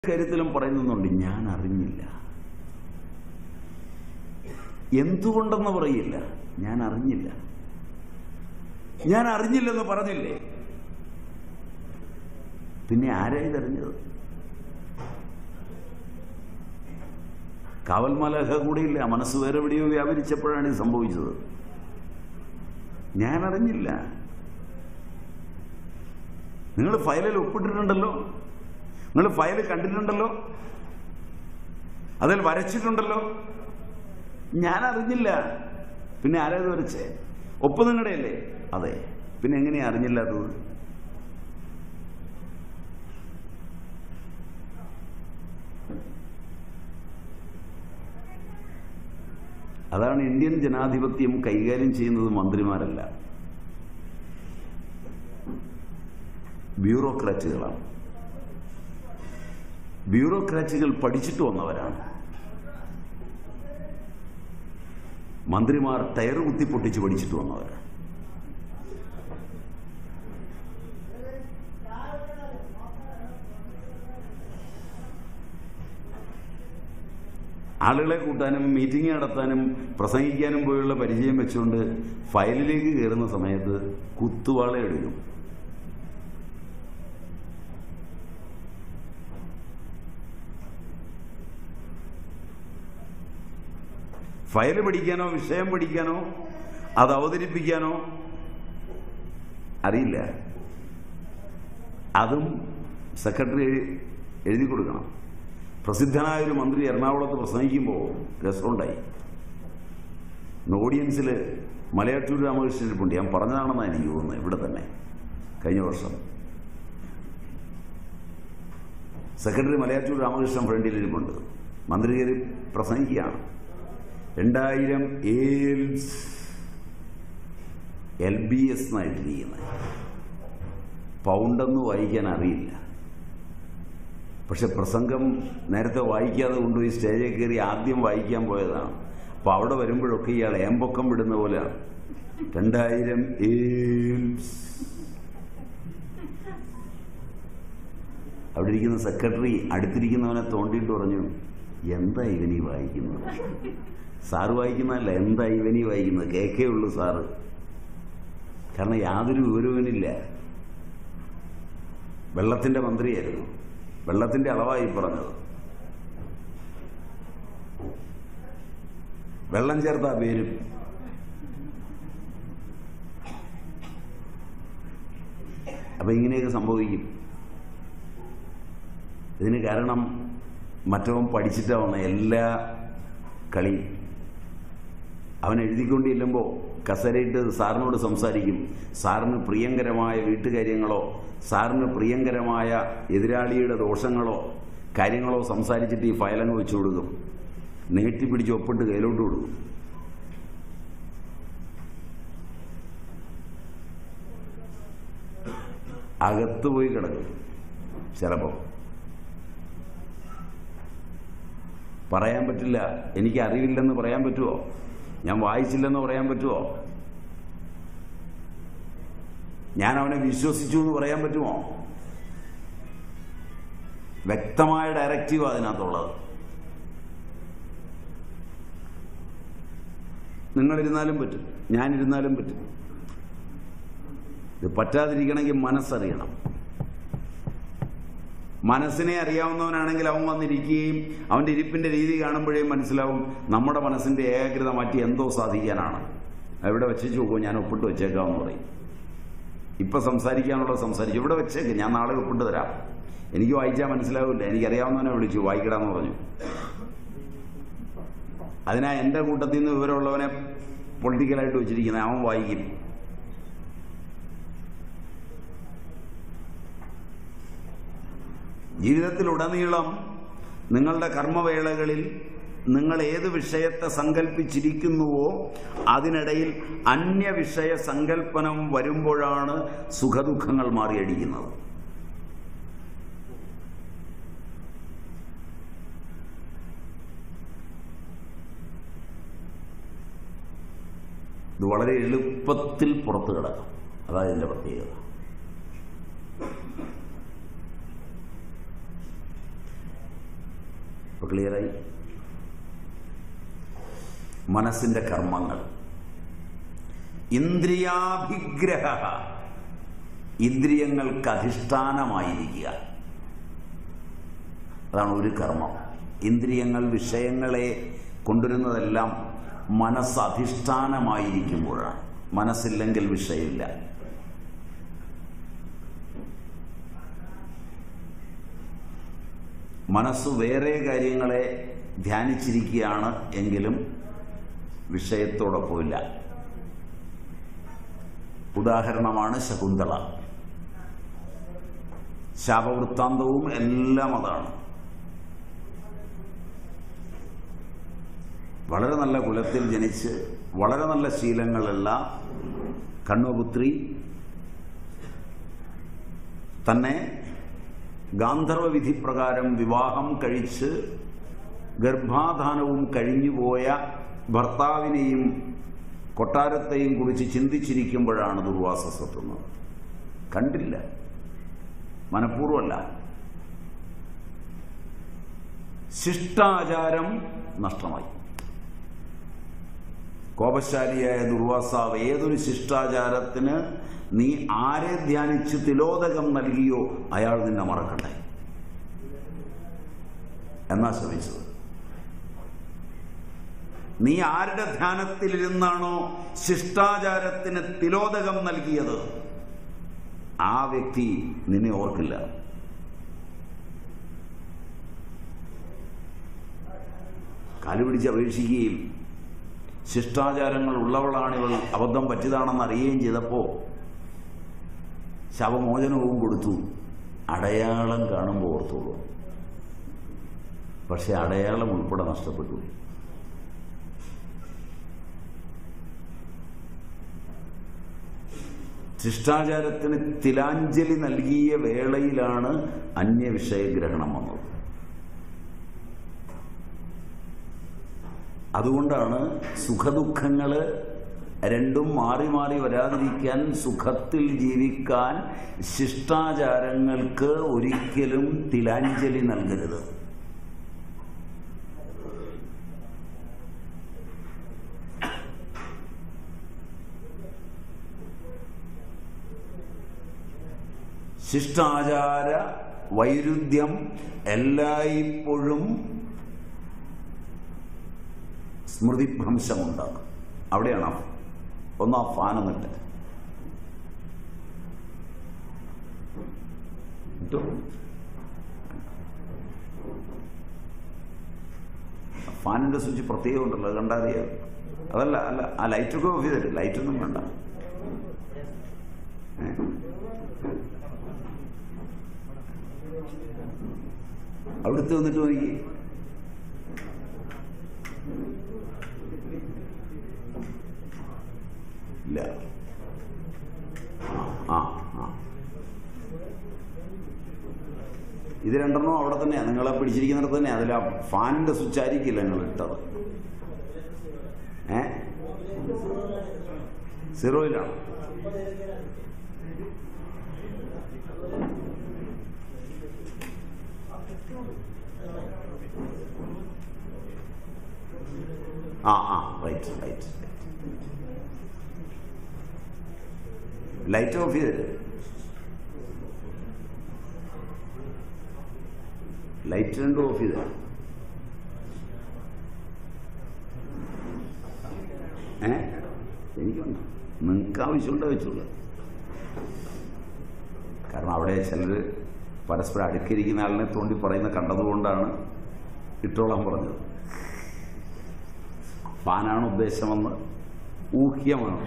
കാര്യത്തിലും പറയുന്നുണ്ട് ഞാൻ അറിഞ്ഞില്ല എന്തുകൊണ്ടെന്ന് പറയില്ല ഞാൻ അറിഞ്ഞില്ല ഞാൻ അറിഞ്ഞില്ലെന്ന് പറഞ്ഞില്ലേ പിന്നെ ആരാ ഇതറിഞ്ഞത് കാവൽമലഹ കൂടിയില്ല മനസ്സ് വേറെ എവിടെയോ വ്യാപരിച്ചപ്പോഴാണ് ഇത് സംഭവിച്ചത് ഞാൻ അറിഞ്ഞില്ല നിങ്ങൾ ഫയലിൽ ഒപ്പിട്ടിട്ടുണ്ടല്ലോ നിങ്ങൾ ഫയൽ കണ്ടിട്ടുണ്ടല്ലോ അതിൽ വരച്ചിട്ടുണ്ടല്ലോ ഞാൻ അറിഞ്ഞില്ല പിന്നെ ആരാത് വരച്ചേ ഒപ്പ് നിങ്ങളുടെ അല്ലേ അതെ പിന്നെ എങ്ങനെയാ അറിഞ്ഞില്ലാത്തത് അതാണ് ഇന്ത്യൻ ജനാധിപത്യം കൈകാര്യം ചെയ്യുന്നത് മന്ത്രിമാരല്ല ബ്യൂറോക്രാറ്റുകളാണ് ബ്യൂറോക്രാറ്റുകൾ പഠിച്ചിട്ട് വന്നവരാണ് മന്ത്രിമാർ ടയർ കുത്തി പൊട്ടിച്ച് പഠിച്ചിട്ട് വന്നവരാണ് ആളുകളെ കൂട്ടാനും മീറ്റിംഗ് നടത്താനും പ്രസംഗിക്കാനും പോയുള്ള പരിചയം വെച്ചുകൊണ്ട് ഫയലിലേക്ക് കയറുന്ന സമയത്ത് കുത്തുവാള എടുക്കും ഫയൽ പഠിക്കാനോ വിഷയം പഠിക്കാനോ അത് അവതരിപ്പിക്കാനോ അറിയില്ല അതും സെക്രട്ടറി എഴുതി കൊടുക്കണം പ്രസിദ്ധനായ ഒരു മന്ത്രി എറണാകുളത്ത് പ്രസംഗിക്കുമ്പോൾ രസമുണ്ടായി ഓഡിയൻസിൽ മലയാറ്റൂർ രാമകൃഷ്ണൻ ഇരിപ്പുണ്ട് ഞാൻ പറഞ്ഞതാണെന്നാണ് എനിക്ക് തോന്നുന്നത് ഇവിടെ തന്നെ കഴിഞ്ഞ വർഷം സെക്രട്ടറി മലയാറ്റൂർ രാമകൃഷ്ണൻ ഫ്രണ്ടിൽ ഇരിപ്പുണ്ട് മന്ത്രി കയറി പ്രസംഗിക്കുകയാണ് രണ്ടായിരം എയിൽസ് എൽ ബി എസ് എന്നായിട്ടിരിക്കുന്നത് പൗണ്ടെന്ന് വായിക്കാൻ അറിയില്ല പക്ഷെ പ്രസംഗം നേരത്തെ വായിക്കാതെ കൊണ്ടുപോയി സ്റ്റേജിൽ കയറി ആദ്യം വായിക്കാൻ പോയതാണ് അപ്പൊ അവിടെ വരുമ്പോഴൊക്കെ ഇയാൾ ഏമ്പൊക്കം വിടുന്ന പോലെയാണ് രണ്ടായിരം എയിൽസ് അവിടെ ഇരിക്കുന്ന സെക്രട്ടറി അടുത്തിരിക്കുന്നവനെ തോണ്ടിയിട്ട് പറഞ്ഞു എന്താ ഇവനീ വായിക്കുന്നത് സാറ് വായിക്കുന്നതല്ല എന്താ ഇവനീ വായിക്കുന്നത് കേക്കേ ഉള്ളൂ സാറ് കാരണം യാതൊരു വിവരവുമില്ല വെള്ളത്തിന്റെ മന്ത്രിയായിരുന്നു വെള്ളത്തിന്റെ അളവായി പറഞ്ഞത് വെള്ളം ചേർത്ത പേരും അപ്പൊ ഇങ്ങനെയൊക്കെ സംഭവിക്കും ഇതിന് കാരണം മറ്റവൻ പഠിച്ചിട്ടാവുന്ന എല്ലാ കളി അവൻ എഴുതിക്കൊണ്ട് ചെല്ലുമ്പോൾ കസരയിട്ട് സാറിനോട് സംസാരിക്കും സാറിന് പ്രിയങ്കരമായ വീട്ടുകാര്യങ്ങളോ സാറിന് പ്രിയങ്കരമായ എതിരാളിയുടെ ദോഷങ്ങളോ കാര്യങ്ങളോ സംസാരിച്ചിട്ട് ഈ ഫയലങ്ങ് വെച്ചു കൊടുക്കും നീട്ടി പിടിച്ച് ഒപ്പിട്ട് കയ്യിലോട്ട് കൊടുക്കും അകത്ത് പോയി കിടക്കും ചിലപ്പോൾ പറയാൻ പറ്റില്ല എനിക്ക് അറിവില്ലെന്ന് പറയാൻ പറ്റുമോ ഞാൻ വായിച്ചില്ലെന്ന് പറയാൻ പറ്റുമോ ഞാൻ അവനെ വിശ്വസിച്ചു എന്ന് പറയാൻ പറ്റുമോ വ്യക്തമായ ഡയറക്റ്റീവ് അതിനകത്തുള്ളത് നിങ്ങളിരുന്നാലും പറ്റും ഞാനിരുന്നാലും പറ്റും ഇത് പറ്റാതിരിക്കണമെങ്കിൽ മനസ്സറിയണം മനസ്സിനെ അറിയാവുന്നവനാണെങ്കിൽ അവൻ വന്നിരിക്കുകയും അവന്റെ ഇരിപ്പിന്റെ രീതി കാണുമ്പോഴേ മനസ്സിലാവും നമ്മുടെ മനസ്സിന്റെ ഏകാഗ്രത മാറ്റി എന്തോ സാധിക്കാനാണ് എവിടെ വെച്ചു നോക്കുമോ ഞാൻ ഒപ്പിട്ട് വെച്ചേക്കാമെന്ന് പറയും ഇപ്പൊ സംസാരിക്കാനുള്ള സംസാരിച്ചു ഇവിടെ വെച്ചേക്ക് ഞാൻ നാളെ ഒപ്പിട്ട് തരാം എനിക്ക് വായിച്ചാൽ മനസ്സിലാവില്ല എനിക്കറിയാവുന്നവനെ വിളിച്ചു വായിക്കടാന്ന് പറഞ്ഞു അതിനാ എന്റെ കൂട്ടത്തിൽ നിന്ന് വിവരമുള്ളവനെ പൊളിറ്റിക്കലായിട്ട് വെച്ചിരിക്കുന്നത് അവൻ വായിക്കും ജീവിതത്തിലുടനീളം നിങ്ങളുടെ കർമ്മവേളകളിൽ നിങ്ങൾ ഏത് വിഷയത്തെ സങ്കല്പിച്ചിരിക്കുന്നുവോ അതിനിടയിൽ അന്യവിഷയ സങ്കല്പനം വരുമ്പോഴാണ് സുഖദുഃഖങ്ങൾ മാറിയടിക്കുന്നത് ഇത് വളരെ എളുപ്പത്തിൽ പുറത്തു കിടക്കും അതാണ് ഇതിന്റെ പ്രത്യേകത ഇപ്പൊ ക്ലിയറായി മനസ്സിന്റെ കർമ്മങ്ങൾ ഇന്ദ്രിയാഭിഗ്രഹ ഇന്ദ്രിയങ്ങൾക്ക് അധിഷ്ഠാനമായിരിക്കുക അതാണ് ഒരു കർമ്മം ഇന്ദ്രിയങ്ങൾ വിഷയങ്ങളെ കൊണ്ടുവരുന്നതെല്ലാം മനസ്സ് അധിഷ്ഠാനമായിരിക്കുമ്പോഴാണ് മനസ്സില്ലെങ്കിൽ വിഷയമില്ല മനസ്സ് വേറെ കാര്യങ്ങളെ ധ്യാനിച്ചിരിക്കുകയാണ് എങ്കിലും വിഷയത്തോടൊപ്പമില്ല ഉദാഹരണമാണ് ശകുന്തള ശാപവൃത്താന്തവും എല്ലാം അതാണ് വളരെ നല്ല കുലത്തിൽ ജനിച്ച് വളരെ നല്ല ശീലങ്ങളുള്ള കണ്ണുപുത്രി തന്നെ ഗാന്ധർവ വിധി പ്രകാരം വിവാഹം കഴിച്ച് ഗർഭാധാനവും കഴിഞ്ഞുപോയ ഭർത്താവിനെയും കൊട്ടാരത്തെയും കുറിച്ച് ചിന്തിച്ചിരിക്കുമ്പോഴാണ് ദുർവാസസ് എത്തുന്നത് കണ്ടില്ല മനഃപൂർവ്വമല്ല ശിഷ്ടാചാരം നഷ്ടമായി കോപശാലിയായ ദുർവാസാവ് ഏതൊരു ശിഷ്ടാചാരത്തിന് നീ ആരെ ധ്യാനിച്ച് തിലോദകം നൽകിയോ അയാൾ നിന്നെ മറക്കട്ടെ എന്നാ ശ്രമിച്ചത് നീ ആരുടെ ധ്യാനത്തിലിരുന്നാണോ ശിഷ്ടാചാരത്തിന് തിലോദകം നൽകിയത് ആ വ്യക്തി നിന്നെ ഓർക്കില്ല കാലുപിടിച്ച് അപേക്ഷിക്കുകയും ശിഷ്ടാചാരങ്ങൾ ഉള്ളവളാണ് ഇവൾ അബദ്ധം പറ്റിയതാണെന്ന് അറിയുകയും ചെയ്തപ്പോൾ ശവമോചനവും കൊടുത്തു അടയാളം കാണുമ്പോൾ ഓർത്തോളൂ പക്ഷെ അടയാളം ഉൾപ്പെടെ നഷ്ടപ്പെട്ടു ശിഷ്ടാചാരത്തിന് തിലാഞ്ജലി നൽകിയ വേളയിലാണ് അന്യവിഷയഗ്രഹണം വന്നത് അതുകൊണ്ടാണ് സുഖദുഃഖങ്ങൾ രണ്ടും മാറി മാറി വരാതിരിക്കാൻ സുഖത്തിൽ ജീവിക്കാൻ ശിഷ്ടാചാരങ്ങൾക്ക് ഒരിക്കലും തിലാഞ്ജലി നൽകരുത് ശിഷ്ടാചാര വൈരുദ്ധ്യം എല്ലായ്പ്പോഴും സ്മൃതിഭ്രംശമുണ്ടാക്കും അവിടെയാണ് ആ- ഒന്ന് ആ ഫാൻ എന്നിട്ട് ഇട്ടോ? ഫാനിന്റെ സ്വിച്ച് പ്രത്യേകം ഉണ്ടല്ലോ അത് കണ്ടാൽ അറിയാം അതല്ല അല്ല ആ ലൈറ്റൊക്കെ ഓഫ് ചെയ്തിട്ട് ലൈറ്റൊന്നും വേണ്ട ഏ? അവിടുത്തെ വന്നിട്ട് നോക്കി ഇല്ല ആ ആ ഇത് രണ്ടെണ്ണം അവിടെ തന്നെയാണ് നിങ്ങളെ പിടിച്ചിരിക്കുന്നിടത്ത് തന്നെ അതിൽ ആ ഫാനിന്റെ സ്വിച്ച് ആയിരിക്കില്ല നിങ്ങൾ ഇട്ടത് ഏ സീറോയിലാണ് ആ ആ റൈറ്റ് റൈറ്റ് ലൈറ്റ് ഓഫ് ചെയ്തിട്ട് ലൈറ്റ് രണ്ടും ഓഫ് ചെയ്ത ഏ എനിക്കുണ്ട് നിങ്ങൾക്ക് ആവശ്യമുണ്ടോ വെച്ചോളൂ കാരണം അവിടെ ചിലർ പരസ്പരം അടുക്കിയിരിക്കുന്ന ആളിനെ തോണ്ടി പറയുന്ന കണ്ടതുകൊണ്ടാണ് ഇട്ടോളാൻ പറഞ്ഞത് ഫാനാണ് ഉദ്ദേശമെന്ന് ഊഹ്യമാണ്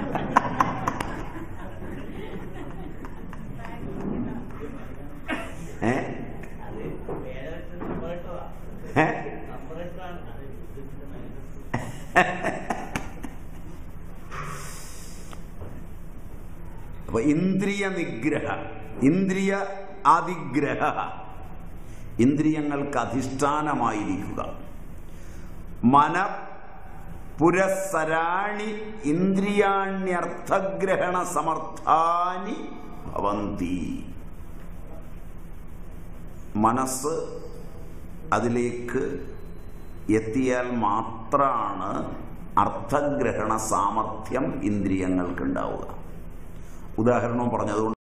ഏ ഏ അപ്പൊ ഇന്ദ്രിയ നിഗ്രഹ ഇന്ദ്രിയ അതിഗ്രഹ ഇന്ദ്രിയങ്ങൾക്ക് അധിഷ്ഠാനമായിരിക്കുക മന പുരസരാണി ഇന്ദ്രിയാണ്യർത്ഥഗ്രഹണ സമർത്ഥാനി ഭവന്തി മനസ്സ് അതിലേക്ക് എത്തിയാൽ മാത്രമാണ് അർത്ഥഗ്രഹണ സാമർഥ്യം ഇന്ദ്രിയങ്ങൾക്കുണ്ടാവുക ഉദാഹരണവും പറഞ്ഞതുകൊണ്ട്